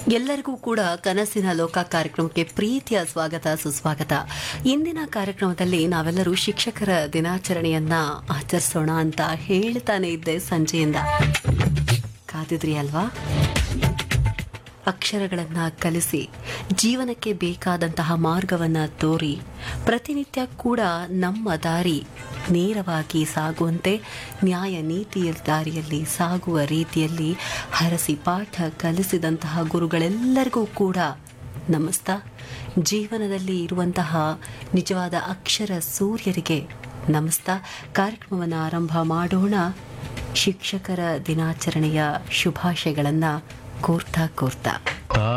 ಎಲ್ಲರಿಗೂ ಕೂಡ ಕನಸಿನ ಲೋಕ ಕಾರ್ಯಕ್ರಮಕ್ಕೆ ಪ್ರೀತಿಯ ಸ್ವಾಗತ ಸುಸ್ವಾಗತ ಇಂದಿನ ಕಾರ್ಯಕ್ರಮದಲ್ಲಿ ನಾವೆಲ್ಲರೂ ಶಿಕ್ಷಕರ ದಿನಾಚರಣೆಯನ್ನ ಆಚರಿಸೋಣ ಅಂತ ಹೇಳ್ತಾನೆ ಇದ್ದೆ ಸಂಜೆಯಿಂದ ಕಾದಿದ್ರಿ ಅಲ್ವಾ ಅಕ್ಷರಗಳನ್ನು ಕಲಿಸಿ ಜೀವನಕ್ಕೆ ಬೇಕಾದಂತಹ ಮಾರ್ಗವನ್ನು ತೋರಿ ಪ್ರತಿನಿತ್ಯ ಕೂಡ ನಮ್ಮ ದಾರಿ ನೇರವಾಗಿ ಸಾಗುವಂತೆ ನ್ಯಾಯ ನೀತಿಯ ದಾರಿಯಲ್ಲಿ ಸಾಗುವ ರೀತಿಯಲ್ಲಿ ಹರಸಿ ಪಾಠ ಕಲಿಸಿದಂತಹ ಗುರುಗಳೆಲ್ಲರಿಗೂ ಕೂಡ ನಮಸ್ತ ಜೀವನದಲ್ಲಿ ಇರುವಂತಹ ನಿಜವಾದ ಅಕ್ಷರ ಸೂರ್ಯರಿಗೆ ನಮಸ್ತ ಕಾರ್ಯಕ್ರಮವನ್ನು ಆರಂಭ ಮಾಡೋಣ ಶಿಕ್ಷಕರ ದಿನಾಚರಣೆಯ ಶುಭಾಶಯಗಳನ್ನು ಕೋರ್ತಾ ಕೋರ್ತಾ